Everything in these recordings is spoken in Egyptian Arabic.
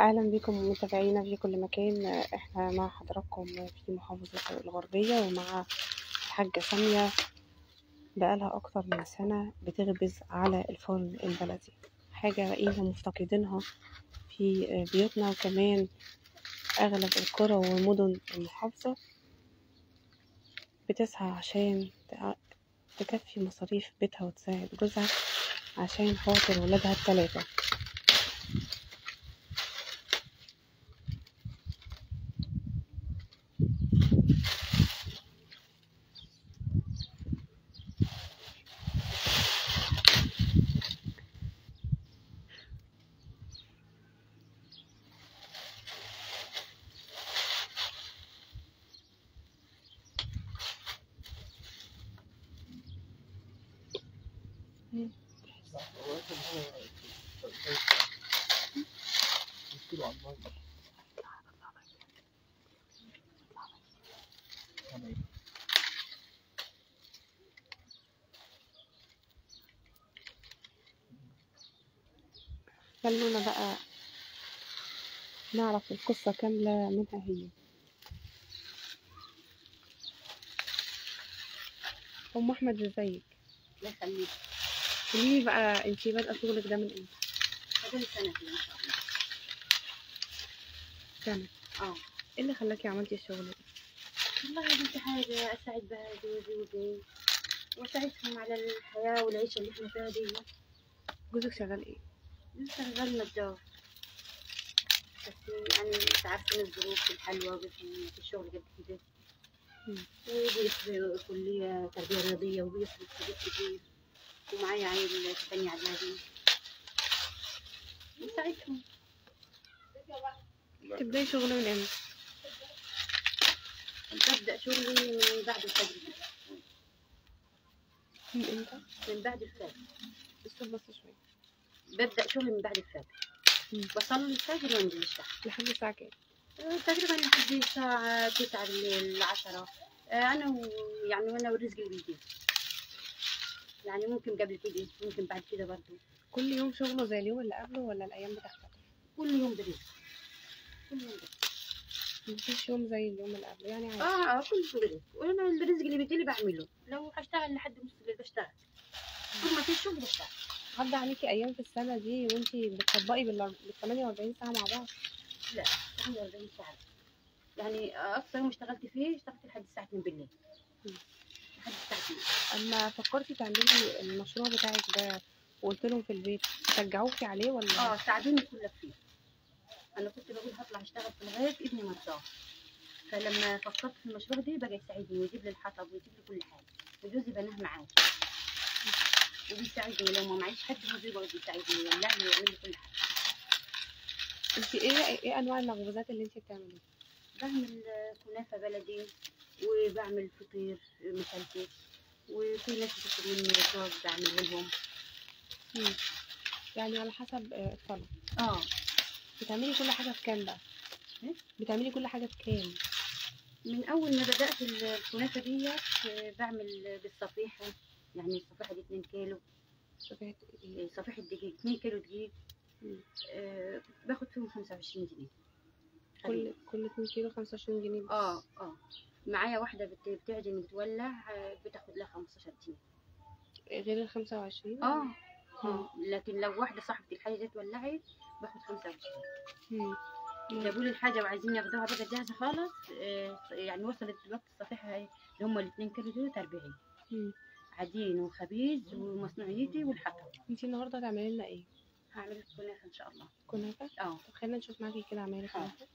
أهلا بكم متابعينا في كل مكان احنا مع حضراتكم في محافظة الغربية ومع الحاجة سامية بقالها أكتر من سنة بتخبز على الفرن البلدي حاجة بقينا مفتقدينها في بيوتنا وكمان أغلب القرى ومدن المحافظة بتسعى عشان تع- تكفي مصاريف بيتها وتساعد جوزها عشان خاطر ولادها التلاتة خلونا بقى نعرف القصة كاملة منها هي أم أحمد ازيك الله يخليك قوليلي بقى انتي بادئة شغلك ده من امتى فاضل سنة كده إن شاء الله سنة اه ايه اللي خلاكي عملتي الشغل ده والله يا بنتي حاجة أساعد بها جوزي وبني وأساعدهم على الحياة والعيشة اللي احنا فيها دي جوزك شغال ايه شغال نجار بس يعني انت عارفين الظروف في الحلوة في في الشغل قد كده مم. وبيدرس في كلية تربية رياضية وبيصرف حاجات كتير ومعايا عيل في تانية إعدادي نساعدهم تبدأي شغل من امتى ببدأ شغلي من بعد الفجر من امتى من بعد الفجر الصوت بس شوية ببدأ شغلي من بعد الفجر مم. بصلي الفجر وانزل الشغل لحد الساعة كام آه، تقريبا لحد الساعة تسعة بالليل عشرة آه، أنا و... يعني وأنا والرزق اللي بيجي يعني ممكن قبل كده ممكن بعد كده برضه كل يوم شغله زي اليوم اللي قبله ولا الأيام بتختلف كل يوم برزق كل يوم برزق مفيش يوم زي اليوم اللي قبله يعني عادي اه اه كل يوم برزق وأنا الرزق اللي بيجي لي بعمله لو هشتغل لحد نص الليل بشتغل طول ما في شغل بشتغل عدى عليكي أيام في السنة دي وانتي بتطبقي بال 48 ساعة مع بعض 48 ساعة يعني أقصى يوم اشتغلت فيه اشتغلت لحد الساعة 2 بالليل مم. لحد الساعة 2 أما فكرتي تعملي المشروع بتاعك ده وقلت لهم في البيت شجعوكي عليه ولا اه ساعدوني كلها فيه انا كنت بقول هطلع اشتغل في الغيط ابني مرضاه فلما فكرت في المشروع ده بقى يساعدني ويجيب لي الحطب ويجيب لي كل حاجه وجوزي بناه معايا وبيساعدني لو ما معيش حد هو بيقعد يساعدني يولع لي ويعمل لي كل حاجه انتي ايه ايه انواع المخبوزات اللي انتي بتعمليها بعمل آه، كنافه بلدي وبعمل فطير مشلتت وفي ناس بتطلب مني صوص بعمله لهم مم. يعني على حسب آه، الطلب اه بتعملي كل حاجة بكام بقى إيه؟ بتعملي كل حاجة بكام من اول ما بدات الكنافه ديت آه، بعمل بالصفيحه يعني الصفيحه دي 2 كيلو صفحة ايه صفيحة دقيق 2 كيلو دقيق مم. آه باخد فيهم 25 جنيه كل كل 2 كيلو 25 جنيه بس. اه اه معايا واحدة بت- بتعجن بتولع آه، بتاخد لها 15 جنيه غير ال 25 اه اه لكن لو واحدة صاحبة الحاجة جت ولعت باخد 25 مم. جابوا لي الحاجة وعايزين ياخدوها بقى جاهزة خالص آه يعني وصلت دلوقتي الصفيحة هاي اللي هم ال 2 كيلو دول 40 مم. عجين وخبيز ومصنوعيتي والحطب انتي النهارده هتعملي لنا ايه هعمل كنافة ان شاء الله كنافة اه طب خلينا نشوف معاكي كده عمايل آه. كنافة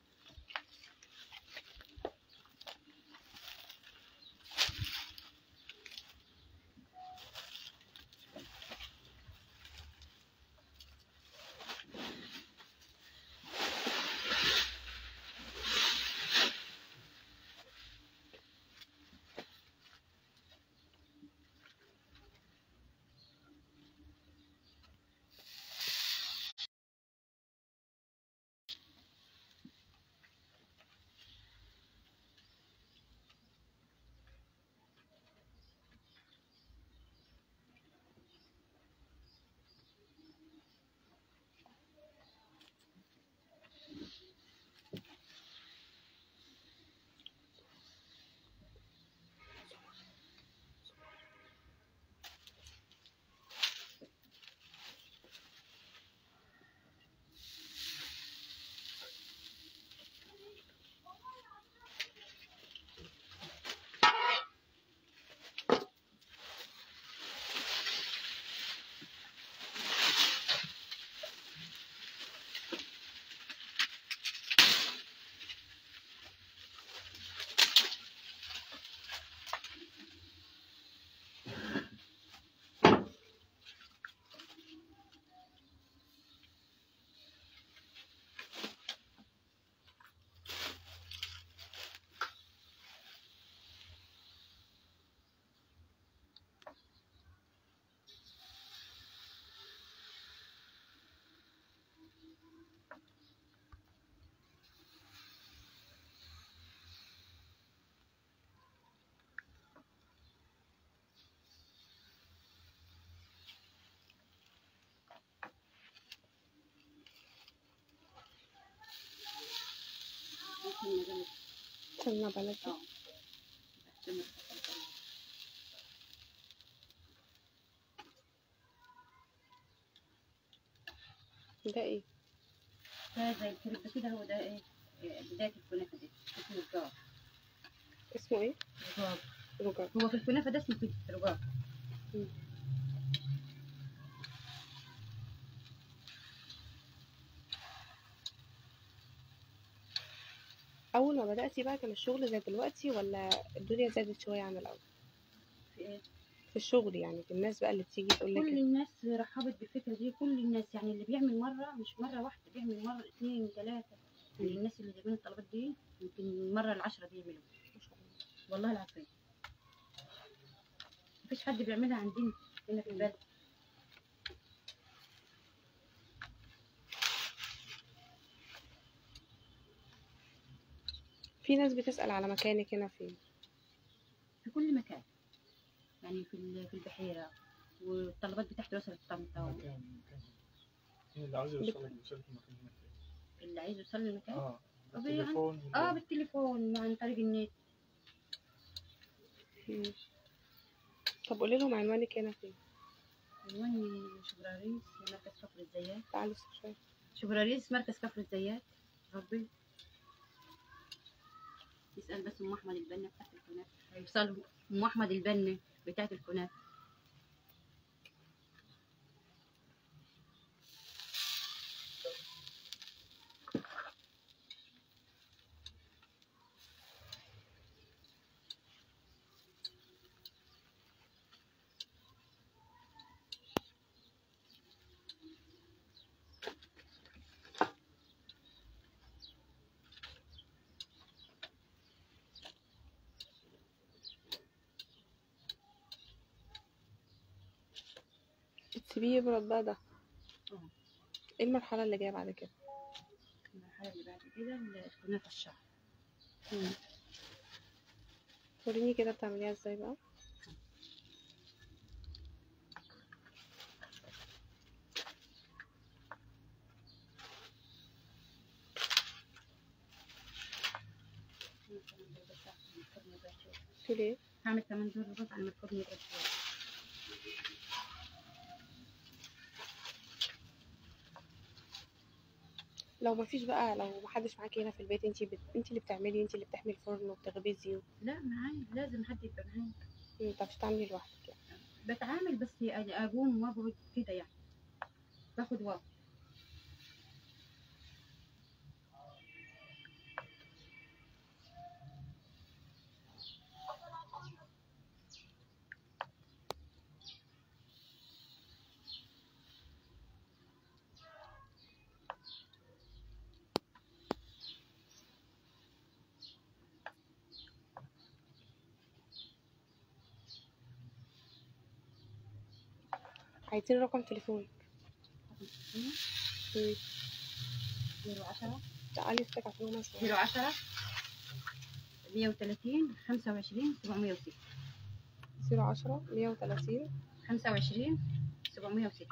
سمنة بلدي اه بستمر في الطريقة. ده ايه ده زي الكريب كده هو ده ايه إيه، بداية الكنافة دي اسمه رجاج اسمه ايه رجاج رجاج هو في الكنافة ده اسمه كده رجاج مم. اول ما بدأتي بقى كان الشغل زي دلوقتي ولا الدنيا زادت شوية عن الاول في ايه في الشغل يعني في الناس بقى اللي بتيجي تقول كل لك الناس رحبت بالفكرة دي كل الناس يعني اللي بيعمل مرة مش مرة واحدة بيعمل مرة اثنين ثلاثة يعني الناس اللي جايبين الطلبات دي يمكن المرة العشرة بيعملوا ما شاء الله والله العظيم مفيش حد بيعملها عندنا هنا في البلد في ناس بتسأل على مكانك هنا فين في كل مكان يعني في ال- في البحيرة والطلبات بتاعتي وصلت طنطا مكان مكان مين اللي عاوز يوصلك يوصلك المكان هنا فين؟ اللي عايز يوصل للمكان اه طب بالتليفون اه بالتليفون عن طريق النت مم. طب قولي لهم عنوانك هنا فين عنواني شبراريس مركز كفر الزيات تعالي شوية شبراريس مركز كفر الزيات ربي يسأل بس ام احمد البنا بتاعت الكنافة هيوصلوا ام احمد البنا بتاعت الكنافة بتسيبيه يبرد بقى ده اه ايه المرحلة اللي جاية بعد كده المرحلة اللي بعد كده الكنافة الشعر مم. وريني كده بتعمليها ازاي بقى تقولي ايه هعمل كمان دور ربع على ما الفرن يبرد شوية لو ما فيش بقى لو محدش معاكي هنا في البيت انتي بت... انتي اللي بتعملي انتي اللي بتحمي الفرن وبتخبزي و... لا معايا لازم حد يبقى معايا مم، متعرفيش تعملي لوحدك يعني بتعامل بس اقوم واقعد كده يعني باخد وقت عايزين رقم تليفونك مم. زيرو عشرة تعالي افتك عشان هما زيرو يسمعوا عشرة مية وتلاتين خمسة وعشرين سبعمية وستة زيرو عشرة مية وتلاتين خمسة وعشرين سبعمية وستة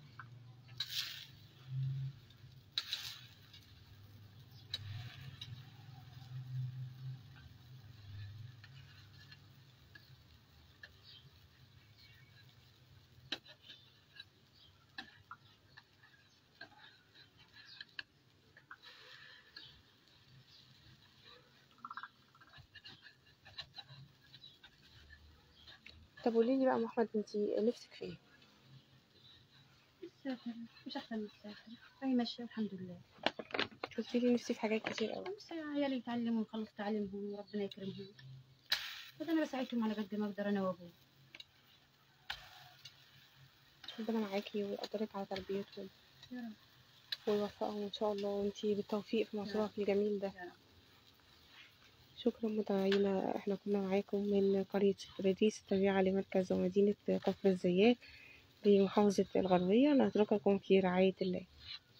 طب قولي لي بقى يا احمد انتي نفسك في ايه السافر مش أحسن من السافر هاي ماشية الحمد لله قلتي لي نفسي في حاجات كتير قوي بس عيالي يتعلموا ويخلصوا تعليمهم وربنا يكرمهم بس أنا بساعدهم على قد ما أقدر أنا وأبوي ربنا معاكي ويقدرك على تربيتهم يا رب ويوفقهم ان شاء الله وانتي بالتوفيق في مشروعك الجميل ده يا رب شكرا متابعينا احنا كنا معاكم من قرية شبراديس التابعة لمركز ومدينة كفر الزيات بمحافظة الغربية نترككم في رعاية الله